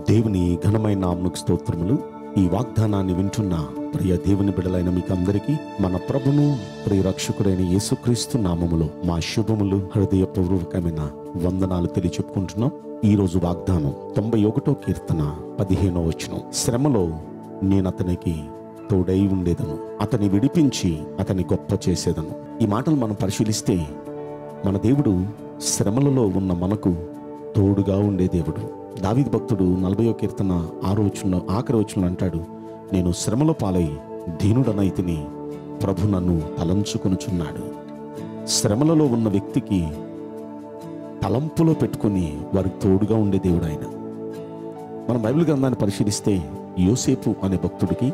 దేవుని ఘనమైన నామకు స్తోత్రములు ఈ వాగ్దానాన్ని వింటున్న ప్రియ దేవుని బిడలైన మీకు అందరికీ మన ప్రభును ప్రియ రక్షకుడైన యేసుక్రీస్తు నామములో మా శుభములు హృదయపూర్వకమైన వందనాలు తెలియచెప్పుకుంటున్నాం ఈ రోజు వాగ్దానం తొంభై ఒకటో కీర్తన పదిహేనో వచనం శ్రమలో నేను అతనికి తోడై ఉండేదను అతని విడిపించి అతని గొప్ప చేసేదను ఈ మాటలు మనం పరిశీలిస్తే మన దేవుడు శ్రమలలో ఉన్న మనకు తోడుగా ఉండే దేవుడు దావీదు భక్తుడు నలభయో కీర్తన ఆరో వచనంలో ఆఖరి వచనంలో అంటాడు నేను శ్రమలో పాలై దీనుడనైతిని ప్రభు నన్ను తలంచుకొనుచున్నాడు శ్రమలలో ఉన్న వ్యక్తికి తలంపులో పెట్టుకుని వారికి తోడుగా ఉండే దేవుడు ఆయన మన బైబిల్ గ్రంథాన్ని పరిశీలిస్తే యోసేపు అనే భక్తుడికి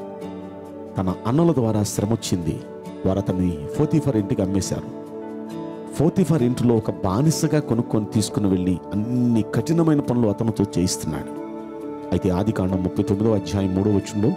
తన అన్నల ద్వారా శ్రమ వచ్చింది వారు అతన్ని ఫోతిఫర్ ఇంటికి అమ్మేశారు ఫోతిఫర్ ఇంటిలో ఒక బానిసగా కొనుక్కొని తీసుకుని వెళ్ళి అన్ని కఠినమైన పనులు అతనితో చేయిస్తున్నాడు అయితే ఆది కాండం ముప్పై తొమ్మిదో అధ్యాయం మూడో వచ్చంలో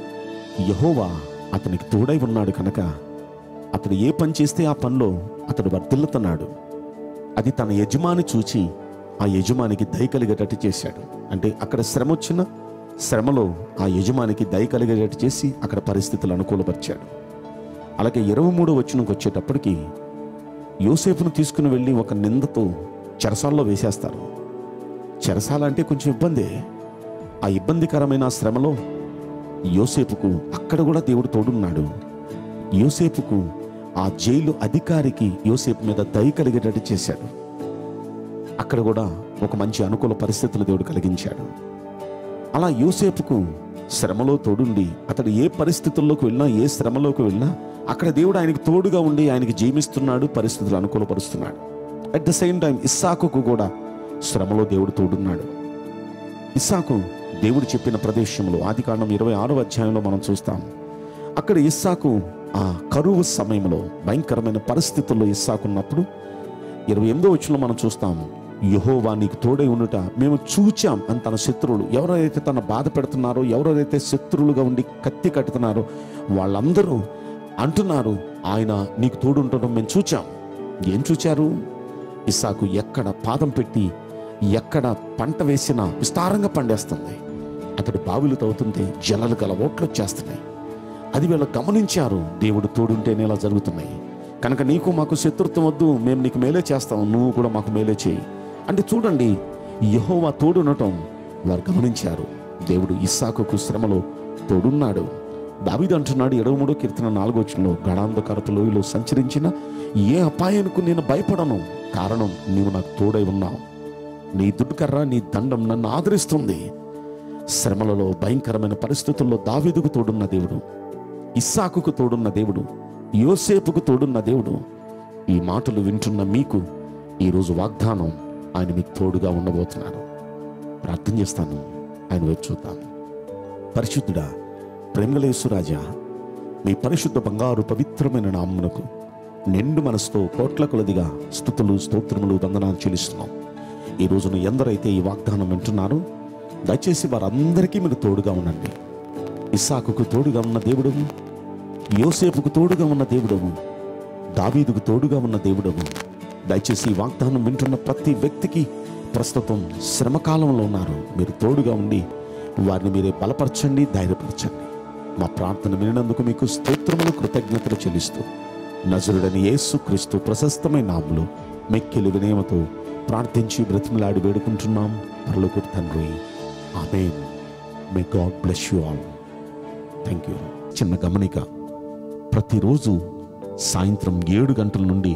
యహోవా అతనికి తోడై ఉన్నాడు కనుక అతడు ఏ పని చేస్తే ఆ పనిలో అతడు వర్ధిల్లుతున్నాడు అది తన యజమాని చూచి ఆ యజమానికి దయ కలిగేటట్టు చేశాడు అంటే అక్కడ శ్రమ వచ్చిన శ్రమలో ఆ యజమానికి దయ కలిగేటట్టు చేసి అక్కడ పరిస్థితులు అనుకూలపరిచాడు అలాగే ఇరవై మూడో వచ్చినకి వచ్చేటప్పటికి యోసేపును తీసుకుని వెళ్ళి ఒక నిందతో చెరసాల్లో వేసేస్తారు చెరసాల అంటే కొంచెం ఇబ్బందే ఆ ఇబ్బందికరమైన ఆ శ్రమలో యోసేపుకు అక్కడ కూడా దేవుడు తోడున్నాడు యోసేపుకు ఆ జైలు అధికారికి యోసేపు మీద దయ కలిగేటట్టు చేశాడు అక్కడ కూడా ఒక మంచి అనుకూల పరిస్థితులు దేవుడు కలిగించాడు అలా యోసేపుకు శ్రమలో తోడుండి అతడు ఏ పరిస్థితుల్లోకి వెళ్ళినా ఏ శ్రమలోకి వెళ్ళినా అక్కడ దేవుడు ఆయనకి తోడుగా ఉండి ఆయనకి జీవిస్తున్నాడు పరిస్థితులు అనుకూలపరుస్తున్నాడు అట్ ద సేమ్ టైం ఇస్సాకుకు కూడా శ్రమలో దేవుడు తోడున్నాడు ఇస్సాకు దేవుడు చెప్పిన ప్రదేశంలో ఆది కాండం ఇరవై ఆరో అధ్యాయంలో మనం చూస్తాం అక్కడ ఇస్సాకు ఆ కరువు సమయంలో భయంకరమైన పరిస్థితుల్లో ఇస్సాకు ఉన్నప్పుడు ఇరవై ఎనిమిదో వచ్చిన మనం చూస్తాం యహోవా నీకు తోడై ఉండుట మేము చూచాం అని తన శత్రువులు ఎవరైతే తన బాధ పెడుతున్నారో ఎవరైతే శత్రువులుగా ఉండి కత్తి కట్టుతున్నారో వాళ్ళందరూ అంటున్నారు ఆయన నీకు తోడుండటం మేము చూచాం ఏం చూచారు ఇస్సాకు ఎక్కడ పాదం పెట్టి ఎక్కడ పంట వేసినా విస్తారంగా పండేస్తుంది అతడు బావిలు తవ్వుతుంటే జలలు గల ఓట్లు వచ్చేస్తున్నాయి అది వీళ్ళు గమనించారు దేవుడు తోడుంటేనే ఇలా జరుగుతున్నాయి కనుక నీకు మాకు శత్రుత్వం వద్దు మేము నీకు మేలే చేస్తాం నువ్వు కూడా మాకు మేలే చేయి అంటే చూడండి యహోవా తోడునటం వారు గమనించారు దేవుడు ఇస్సాకుకు శ్రమలో తోడున్నాడు దావీదు అంటున్నాడు ఇరవై మూడో కీర్తన నాలుగో వచ్చంలో గడాంధకరత లోయలో సంచరించిన ఏ అపాయానికి నేను భయపడను కారణం నీవు నాకు తోడై ఉన్నావు నీ దుడ్కర్ర నీ దండం నన్ను ఆదరిస్తుంది శ్రమలలో భయంకరమైన పరిస్థితుల్లో దావీదుకు తోడున్న దేవుడు ఇస్సాకుకు తోడున్న దేవుడు యోసేపుకు తోడున్న దేవుడు ఈ మాటలు వింటున్న మీకు ఈరోజు వాగ్దానం ఆయన మీకు తోడుగా ఉండబోతున్నాడు ప్రార్థన చేస్తాను ఆయన వైపు చూద్దాం పరిశుద్ధుడా ప్రేమలేసురాజా మీ పరిశుద్ధ బంగారు పవిత్రమైన నామ్మునకు నిండు మనసుతో కోట్ల కొలదిగా స్థుతులు స్తోత్రములు వందనాలు చెల్లిస్తున్నాం ఈ రోజున ఎందరైతే ఈ వాగ్దానం వింటున్నారో దయచేసి వారందరికీ మీరు తోడుగా ఉండండి ఇస్సాకుకు తోడుగా ఉన్న దేవుడవు యోసేపుకు తోడుగా ఉన్న దేవుడవు దావీదుకు తోడుగా ఉన్న దేవుడవు దయచేసి ఈ వాగ్దానం వింటున్న ప్రతి వ్యక్తికి ప్రస్తుతం శ్రమకాలంలో ఉన్నారు మీరు తోడుగా ఉండి వారిని మీరే బలపరచండి ధైర్యపరచండి మా ప్రార్థన వినినందుకు మీకు స్తోత్రములు కృతజ్ఞతలు చెల్లిస్తూ నజరుడని యేసు క్రీస్తు ప్రశస్తమైన నాములు మెక్కిలి వినయమతో ప్రార్థించి బ్రతిమలాడి వేడుకుంటున్నాం పర్లోకు తండ్రి amen may God bless you all thank you చిన్న గమనిక ప్రతిరోజు సాయంత్రం ఏడు గంటల నుండి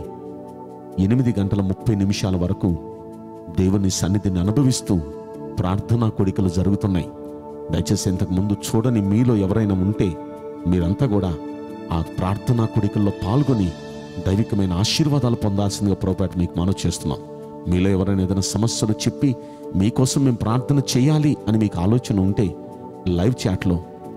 ఎనిమిది గంటల ముప్పై నిమిషాల వరకు దేవుని సన్నిధిని అనుభవిస్తూ ప్రార్థనా కోడికలు జరుగుతున్నాయి దయచేసి ఇంతకు ముందు చూడని మీలో ఎవరైనా ఉంటే మీరంతా కూడా ఆ ప్రార్థనా కోడికల్లో పాల్గొని దైవికమైన ఆశీర్వాదాలు పొందాల్సిందిగా పొరపాటు మీకు మనవి చేస్తున్నాం మీలో ఎవరైనా ఏదైనా సమస్యలు చెప్పి మీకోసం మేము ప్రార్థన చేయాలి అని మీకు ఆలోచన ఉంటే లైవ్ చాట్లో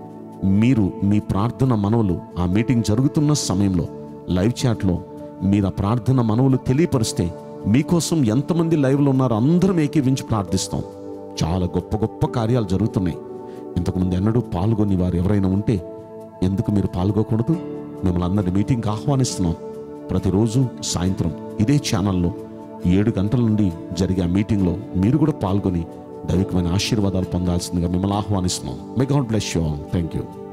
మీరు మీ ప్రార్థన మనవులు ఆ మీటింగ్ జరుగుతున్న సమయంలో లైవ్ చాట్లో మీరు ఆ ప్రార్థన మనవులు తెలియపరిస్తే మీకోసం ఎంతమంది లైవ్లో ఉన్నారో అందరం ఏకీవించి ప్రార్థిస్తాం చాలా గొప్ప గొప్ప కార్యాలు జరుగుతున్నాయి ఇంతకుముందు ఎన్నడూ పాల్గొని వారు ఎవరైనా ఉంటే ఎందుకు మీరు పాల్గొకూడదు మిమ్మల్ని అందరిని మీటింగ్కి ఆహ్వానిస్తున్నాం ప్రతిరోజు సాయంత్రం ఇదే ఛానల్లో ఏడు గంటల నుండి జరిగే ఆ మీటింగ్లో మీరు కూడా పాల్గొని దైవికమైన ఆశీర్వాదాలు పొందాల్సిందిగా మిమ్మల్ని ఆహ్వానిస్తున్నాం may God bless you all thank you